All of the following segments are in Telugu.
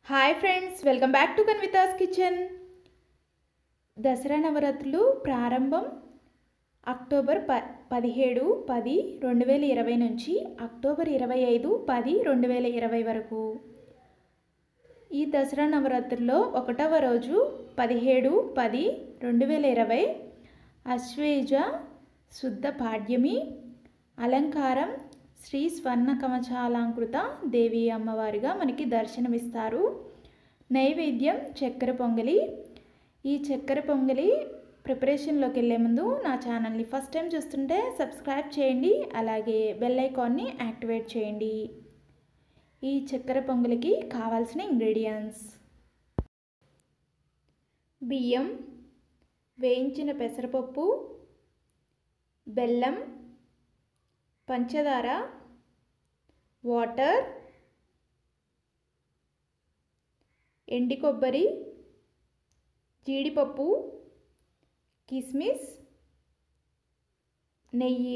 hi friends welcome back to Kanvita's kitchen Dasara నవరాత్రులు ప్రారంభం అక్టోబర్ ప పదిహేడు పది రెండు వేల ఇరవై నుంచి అక్టోబర్ ఇరవై ఐదు పది రెండు వేల ఇరవై వరకు ఈ దసరా నవరాత్రుల్లో ఒకటవ రోజు పదిహేడు పది రెండు వేల ఇరవై అశ్వేజ శుద్ధ పాడ్యమి అలంకారం శ్రీ స్వర్ణ కవచాలంకృత దేవి అమ్మవారిగా మనకి దర్శనమిస్తారు నైవేద్యం చక్కెర పొంగలి ఈ చక్కెర పొంగలి ప్రిపరేషన్లోకి వెళ్ళే ముందు నా ఛానల్ని ఫస్ట్ టైం చూస్తుంటే సబ్స్క్రైబ్ చేయండి అలాగే బెల్ ఐకాన్ని యాక్టివేట్ చేయండి ఈ చక్కెర పొంగలికి కావాల్సిన ఇంగ్రీడియంట్స్ బియ్యం వేయించిన పెసరపప్పు బెల్లం పంచదార వాటర్ ఎండి కొబ్బరి జీడిపప్పు కిస్మిస్ నెయ్యి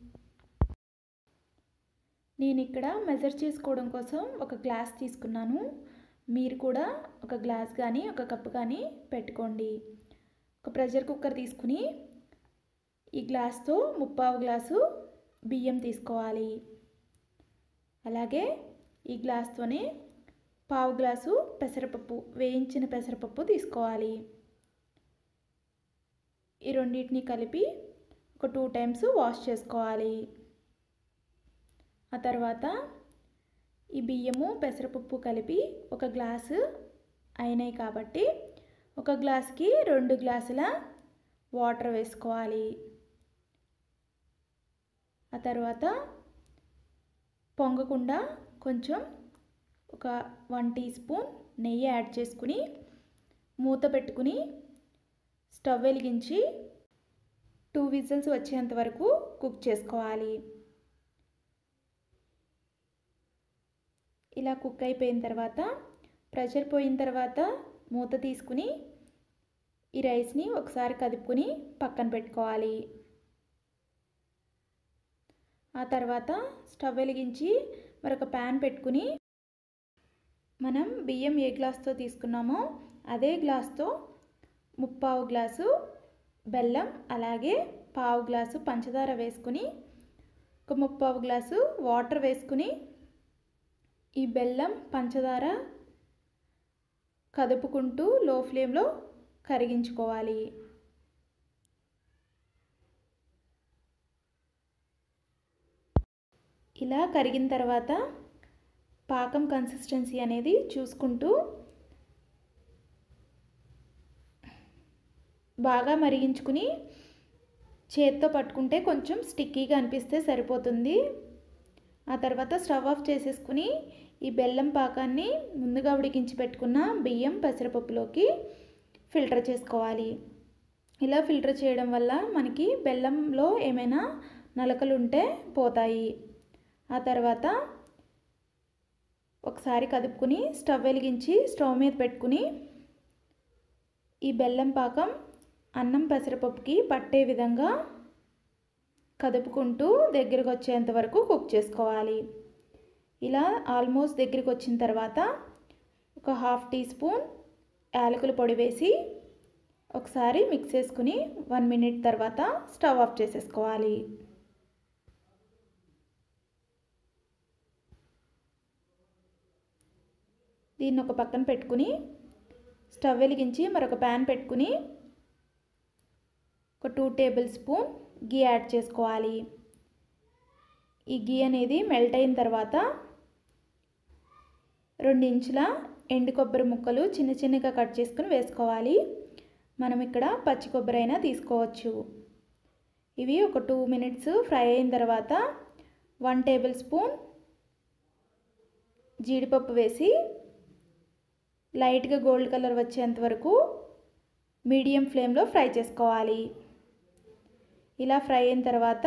నేను ఇక్కడ మెజర్ చేసుకోవడం కోసం ఒక గ్లాస్ తీసుకున్నాను మీరు కూడా ఒక గ్లాస్ కానీ ఒక కప్పు కానీ పెట్టుకోండి ఒక ప్రెషర్ కుక్కర్ తీసుకుని ఈ గ్లాస్తో ముప్పావు గ్లాసు బియ్యం తీసుకోవాలి అలాగే ఈ గ్లాస్తోనే పావు గ్లాసు పెసరపప్పు వేయించిన పెసరపప్పు తీసుకోవాలి ఈ రెండింటిని కలిపి ఒక టూ టైమ్స్ వాష్ చేసుకోవాలి ఆ తర్వాత ఈ బియ్యము పెసరపప్పు కలిపి ఒక గ్లాసు అయినాయి కాబట్టి ఒక గ్లాస్కి రెండు గ్లాసుల వాటర్ వేసుకోవాలి ఆ తర్వాత పొంగకుండా కొంచెం ఒక వన్ టీ స్పూన్ నెయ్యి యాడ్ చేసుకుని మూత పెట్టుకుని స్టవ్ వెలిగించి టూ విజిల్స్ వచ్చేంత వరకు కుక్ చేసుకోవాలి ఇలా కుక్ అయిపోయిన తర్వాత ప్రెషర్ పోయిన తర్వాత మూత తీసుకుని ఈ రైస్ని ఒకసారి కదుపుకొని పక్కన పెట్టుకోవాలి ఆ తర్వాత స్టవ్ వెలిగించి మరొక ప్యాన్ పెట్టుకుని మనం బియ్యం ఏ గ్లాస్తో తీసుకున్నామో అదే గ్లాస్తో ముప్పావు గ్లాసు బెల్లం అలాగే పావు గ్లాసు పంచదార వేసుకుని ఒక ముప్పావు గ్లాసు వాటర్ వేసుకుని ఈ బెల్లం పంచదార కదుపుకుంటూ లో ఫ్లేమ్లో కరిగించుకోవాలి ఇలా కరిగిన తర్వాత పాకం కన్సిస్టెన్సీ అనేది చూసుకుంటూ బాగా మరిగించుకుని చేత్తో పట్టుకుంటే కొంచెం స్టిక్కీగా అనిపిస్తే సరిపోతుంది ఆ తర్వాత స్టవ్ ఆఫ్ చేసేసుకుని ఈ బెల్లం పాకాన్ని ముందుగా ఉడికించి పెట్టుకున్న బియ్యం పెసరపప్పులోకి ఫిల్టర్ చేసుకోవాలి ఇలా ఫిల్టర్ చేయడం వల్ల మనకి బెల్లంలో ఏమైనా నలకలు ఉంటే పోతాయి ఆ తర్వాత ఒకసారి కదుపుకుని స్టవ్ వెలిగించి స్టవ్ మీద పెట్టుకుని ఈ బెల్లం పాకం అన్నం పెసరపప్పుకి పట్టే విధంగా కదుపుకుంటూ దగ్గరకు వచ్చేంత వరకు కుక్ చేసుకోవాలి ఇలా ఆల్మోస్ట్ దగ్గరికి వచ్చిన తర్వాత ఒక హాఫ్ టీ స్పూన్ యాలకుల పొడి వేసి ఒకసారి మిక్స్ చేసుకుని వన్ మినిట్ తర్వాత స్టవ్ ఆఫ్ చేసేసుకోవాలి దీన్ని ఒక పక్కన పెట్టుకుని స్టవ్ వెలిగించి మరొక ప్యాన్ పెట్టుకుని ఒక two table spoon ghee add చేసుకోవాలి ఈ గీ అనేది మెల్ట్ అయిన తర్వాత రెండు ఇంచుల ఎండు కొబ్బరి ముక్కలు చిన్న చిన్నగా కట్ చేసుకుని వేసుకోవాలి మనం ఇక్కడ పచ్చి కొబ్బరి అయినా తీసుకోవచ్చు ఇవి ఒక టూ మినిట్స్ ఫ్రై అయిన తర్వాత వన్ టేబుల్ స్పూన్ జీడిపప్పు వేసి లైట్గా గోల్డ్ కలర్ వచ్చేంత వరకు మీడియం ఫ్లేమ్లో ఫ్రై చేసుకోవాలి ఇలా ఫ్రై అయిన తర్వాత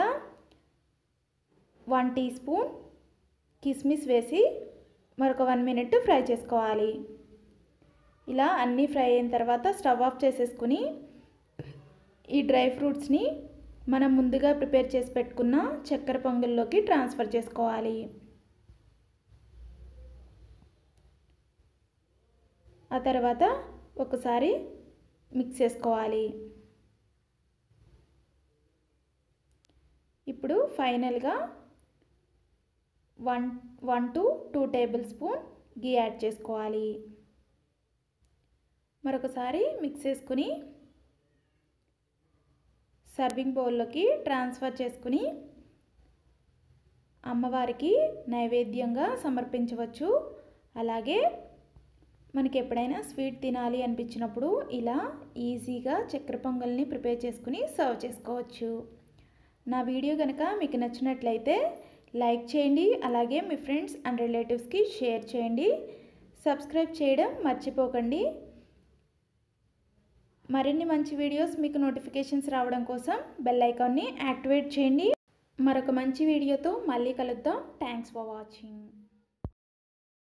వన్ టీ స్పూన్ కిస్మిస్ వేసి మరొక వన్ మినిట్ ఫ్రై చేసుకోవాలి ఇలా అన్నీ ఫ్రై అయిన తర్వాత స్టవ్ ఆఫ్ చేసేసుకుని ఈ డ్రై ఫ్రూట్స్ని మనం ముందుగా ప్రిపేర్ చేసి పెట్టుకున్న చక్కెర పొంగల్లోకి ట్రాన్స్ఫర్ చేసుకోవాలి ఆ తర్వాత ఒకసారి మిక్స్ చేసుకోవాలి ఇప్పుడు ఫైనల్గా one one to two table spoon ghee add చేసుకోవాలి మరొకసారి మిక్స్ చేసుకుని సర్వింగ్ బౌల్లోకి ట్రాన్స్ఫర్ చేసుకుని అమ్మవారికి నైవేద్యంగా సమర్పించవచ్చు అలాగే మనకి ఎప్పుడైనా స్వీట్ తినాలి అనిపించినప్పుడు ఇలా ఈజీగా చక్కెర పొంగల్ని ప్రిపేర్ చేసుకుని సర్వ్ చేసుకోవచ్చు నా వీడియో కనుక మీకు నచ్చినట్లయితే లైక్ చేయండి అలాగే మీ ఫ్రెండ్స్ అండ్ రిలేటివ్స్కి షేర్ చేయండి సబ్స్క్రైబ్ చేయడం మర్చిపోకండి మరిన్ని మంచి వీడియోస్ మీకు నోటిఫికేషన్స్ రావడం కోసం బెల్ ఐకాన్ని యాక్టివేట్ చేయండి మరొక మంచి వీడియోతో మళ్ళీ కలుద్దాం థ్యాంక్స్ ఫర్ వాచింగ్